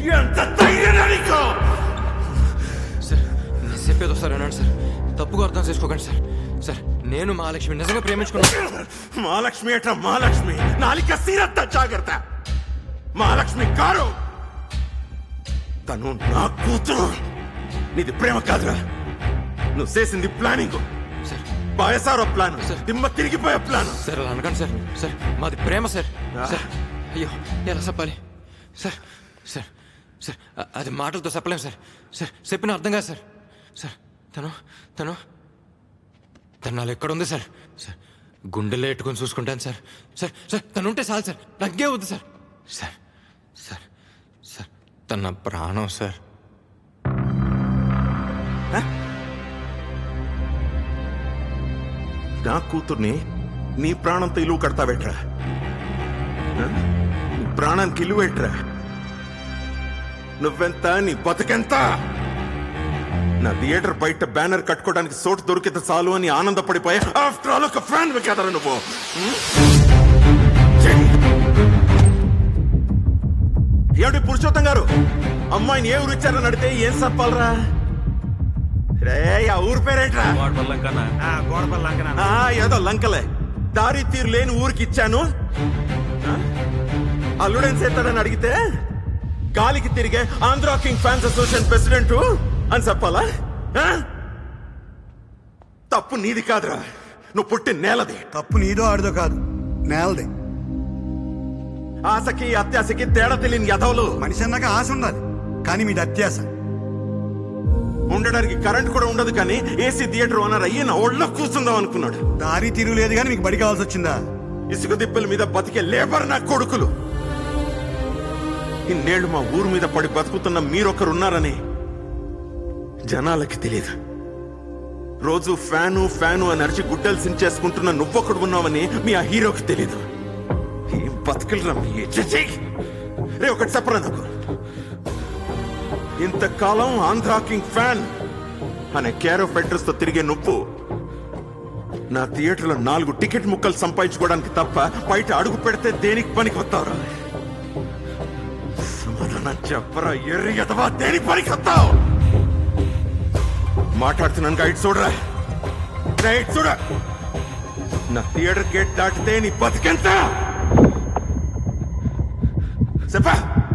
ఎంత ధైర్యం నీకు సార్ నేను చెప్పేది ఒకసారి అన్నాడు సార్ తప్పుగా అర్థం చేసుకోకండి సార్ సార్ నేను మహాలక్ష్మి నిజంగా ప్రేమించుకున్నాను మహాలక్ష్మి ఏట మహాలక్ష్మి నాలిక సీరత్త జాగ్రత్త మహాలక్ష్మి కారు తను నా కూతురు నీది ప్రేమ కాదురా నువ్వు చేసింది ప్లానింగ్ సార్ బాయసారో ప్లాన్ సార్. దిమ్మ తిరిగిపోయే ప్లాన్ సార్ అలా అనకండి సార్ సార్ మాది ప్రేమ సార్ ఆ. సార్ అయ్యో ఎలా చెప్పాలి సార్ సార్ సార్ అ- అది మాటలతో చెప్పలేం సార్ సార్ చెప్పిన అర్థం కాదు సార్ సార్ తను తను తను నాలో ఎక్కడ ఉంది సార్ సార్ గుండెలో ఎట్టుకొని చూసుకుంటాను సార్ సార్ సార్ తను ఉంటే చాలు సార్ నగ్గే వద్దు సార్ సార్ సార్ సార్ తన నా ప్రాణం సార్ నా కూతుర్ని నీ ప్రాణంతో ఇలువ కడతావేట్రా ఆ? నీ ప్రాణానికి ఇలువేట్రా నువ్వెంత నీ బతుకెంత నా థియేటర్ బయట బ్యానర్ కట్టుకోవడానికి చోటు దొరికితే చాలు అని ఆనందపడిపోయా ఆఫ్టర్ ఆల్ ఒక ఫ్యాన్ కదరా నువ్వు ఉం? చెయ్. ఏమిటి పురుషోత్తం గారు అమ్మాయిని ఏ ఊరు ఇచ్చారని అడిగితే ఏం చెప్పాలరా రే ఆ ఊరు పేరేంట్రా ఆ, ఏదో లంకలే దారి తీరు లేని ఊరికి ఇచ్చాను ఆ? అల్లుడేం చేస్తాడని అడిగితే గాలికి తిరిగే Andhra king fans association president అని చెప్పాలా ఆ? తప్పు నీది కాదురా నువ్వు పుట్టి నేలది తప్పు నీదో ఆడిదో కాదు నేలదే ఆశకి అత్యాశకి తేడా తెలియని యథవులు మనిషి అన్నాక ఆశ ఉండాలి కానీ మీది అత్యాశ ఉండడానికి కరెంట్ కూడా ఉండదు కానీ ఏసీ థియేటర్ ఓనర్ అయ్యి నా ఒళ్ళో కూర్చుందాం అనుకున్నాడు దారి తిరుగులేదు కానీ మీకు బడి కావాల్సి వచ్చిందా ఇసుక దిబ్బల మీద బతికే లేబర్ నా కొడుకులు ఇన్నేళ్లు మా ఊరు మీద పడి బతుకుతున్న మీరొకరున్నారని జనాలకి తెలియదు రోజు ఫ్యాను ఫ్యాను అని అరిచి గుడ్డలు సించేసుకుంటున్న నువ్వొకడు ఉన్నావని మీ ఆ హీరోకి తెలీదు ఏం బతుకులరా మీ ఛీ! రే ఒకటి చెప్పరా నాకు ఇంతకాలం ఆంధ్రా కింగ్ ఫ్యాన్ అనే కేర్ ఆఫ్ అడ్రస్ తో తిరిగే నువ్వు నా థియేటర్లో నాలుగు టికెట్ ముక్కలు సంపాదించుకోవడానికి తప్ప బయట అడుగు పెడితే దేనికి పనికి వస్తావురా సమాధానం చెప్పరా ఎర్రి ఎదవా దేనికి పనికి వస్తావు మాట్లాడుతున్నాను ఇటు చూడరా నా ఇటు చూడ నా థియేటర్ గేట్ దాటితే నీ బతికెంత చెప్పా